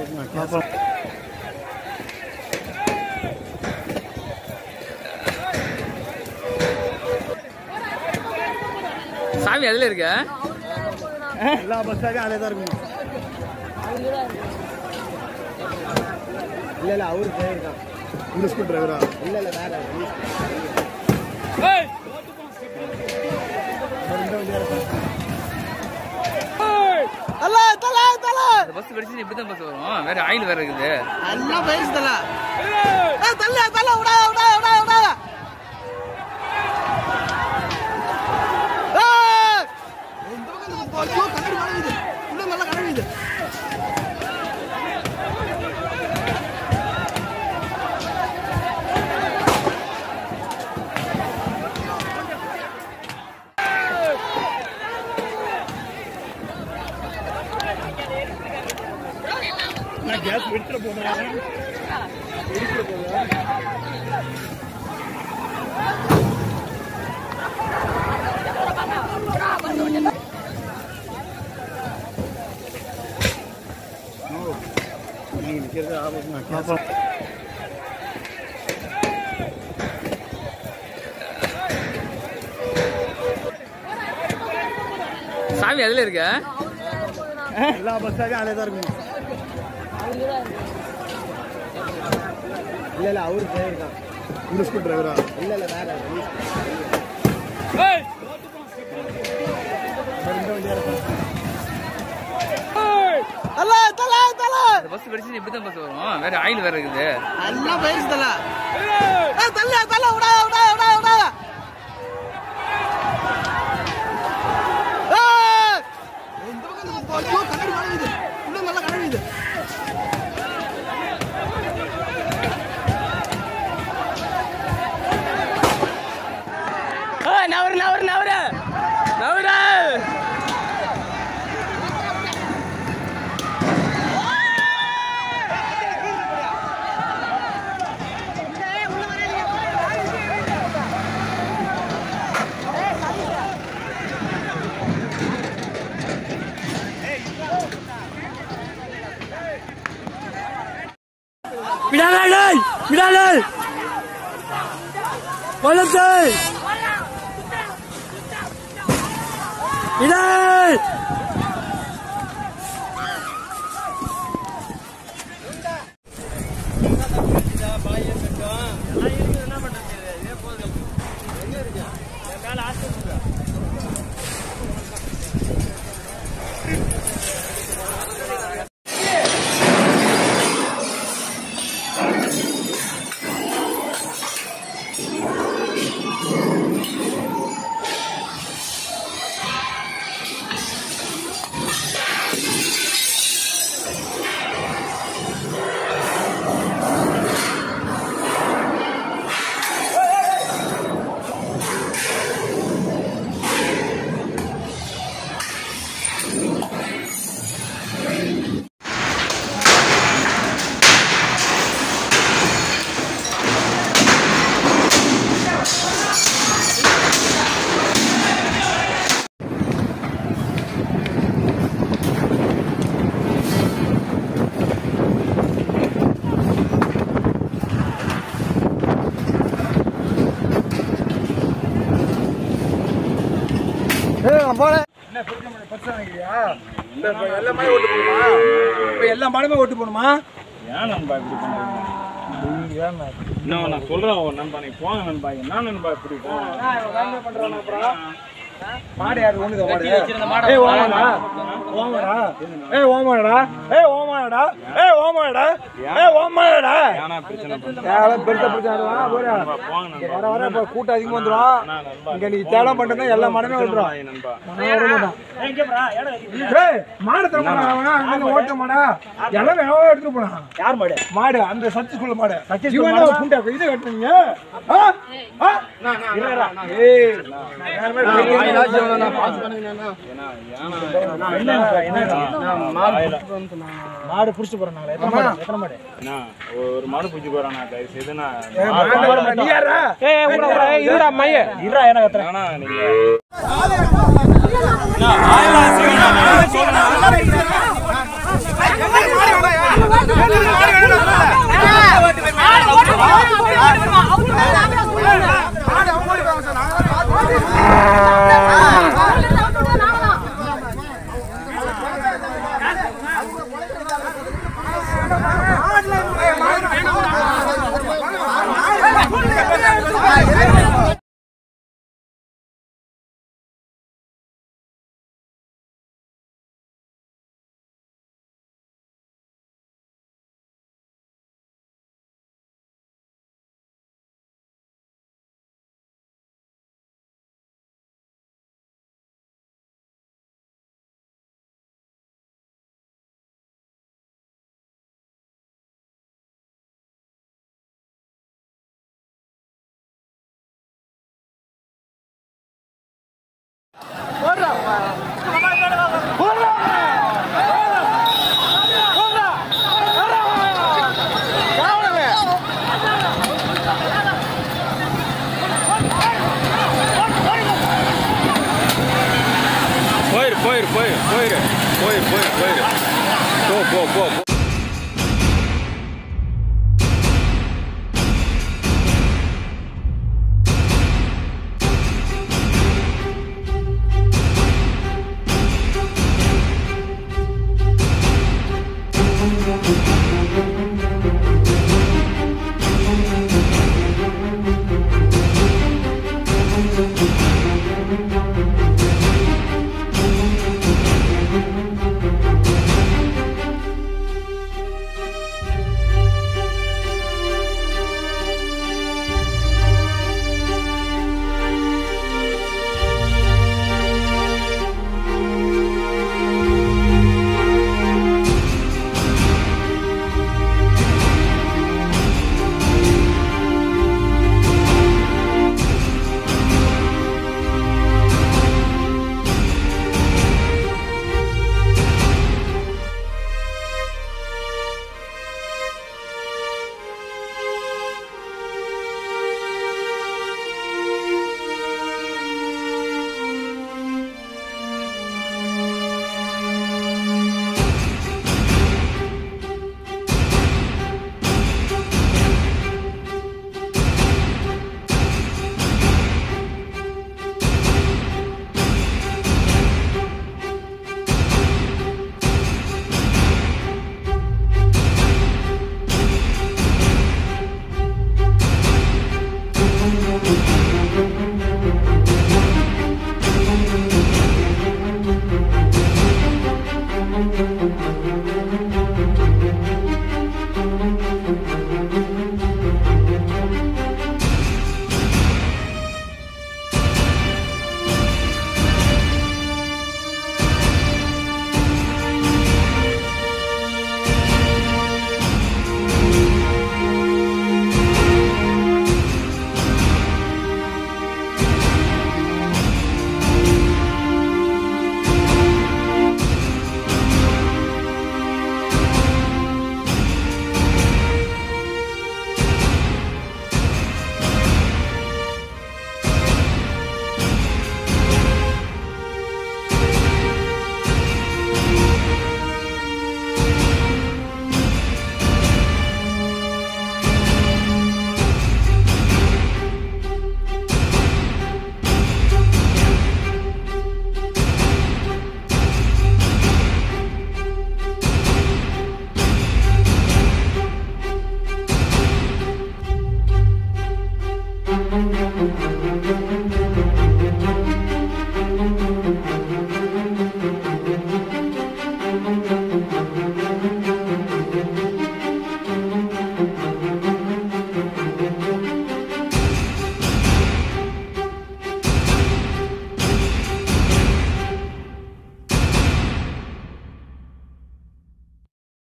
சாமி அதுல இருக்க எல்லா பஸ் ஸ்டாண்டும் அதே தான் இருக்கும் இல்ல இல்ல அவரு டிரைவர் தான் இங்கிலீஷ் டிரைவரா இல்ல இல்ல வேற தல தல தல பஸ் படிச்சு இப்படி தான் பஸ் வரும் வேற ஆயில் வேற இருக்குது எல்லாம் பயிற்சி தல ஏ தல தல விடா விடா விடா விடா ஏய்! இந்த பக்கம் இந்த பக்கம் ஐயோ, கண்ணாடி கழுவுது. உள்ள நல்லா கழுவுது. நான் கேஸ் விட்டுற போனேன் நீங்க நிக்கிறது ஆபத்து சாமி அதுல இருக்க எல்லா பஸ் ஸ்டாண்டும் அதே தான் இருக்கும் இல்ல இல்ல அவரு டிரைவர் தான் இங்கிலீஷ் டிரைவரா இல்ல இல்ல வேற தல தல தல பஸ் படிச்சு இப்படி தான் பஸ் வரும் வேற ஆயில் வேற இருக்குது எல்லாம் பயிற்சி தல ஏ தல தல விடா விடா விடா விடா ஏய்! இந்த பக்கம் இந்த பக்கம் ஐயோ, கண்ணாடி கழுவுது. உள்ள நல்லா கழுவுது. நவரு நவரு நவரு நவரு விடாதே விடாதே வளர்த்து விடா என்ன பிரச்சனை பண்ண- பிரச்சனை நினைக்கிறியா? இல்ல, இப்ப எல்லா மாடும் ஓட்டு போகணுமா? இப்ப எல்லா மாடுமே ஓட்டு போகணுமா? ஏன் நண்பா இப்படி பண்றீங்க இன்னும் நான் சொல்றேன் ஒரு நண்பா நீ போங்க நண்பா என்ன நண்பா இப்படி போங்க மாடு யாரு ஒண்ணுதா மாடு? ஏய், ஓமாடா. ஓமாடா. ஏய், ஓமாடா. ஏய், ஓமாடா. ஏய், ஓமாடா. ஏய், ஓமாடா. ஏன்னா பிரச்சனை பண்றேன் தேவை பெருசா பிரச்சனை வரும். ஆ, போடா. போங்க நண்பா வர வர இப்ப கூட்டம் அதிகமா வந்துரும். இங்க நீ தேவை பண்றதா எல்லா மாடுமே வந்துரும். நண்பா நான் வர மாட்டான். ஏய், மாடு தர மாட்டான் அவன். அங்கிருந்து ஓட்ட மாடா. எல்லாமே அவன் எடுத்துட்டு போனான். மாடு அந்த சர்ச்சுக்குள்ள மாடு இவன் என்ன புண்டை இது கட்டுறீங்க ஆ? ஆ? ஏய், வேற மாதிரி பெரிய மாடு புடிச்சு போறாங்க எத்தனை மாடு எத்தனை மாடு என்ன ஒரு மாடு பூச்சி போறானா தயவு செய்து நான் ஏய், மாடு வர மாடு. நீ யாரா ஆனா நீங்க மாடு போயிரு போயிரு போயிரு போயிரு போயிரு போயிரு போயிரு போ போ போ போ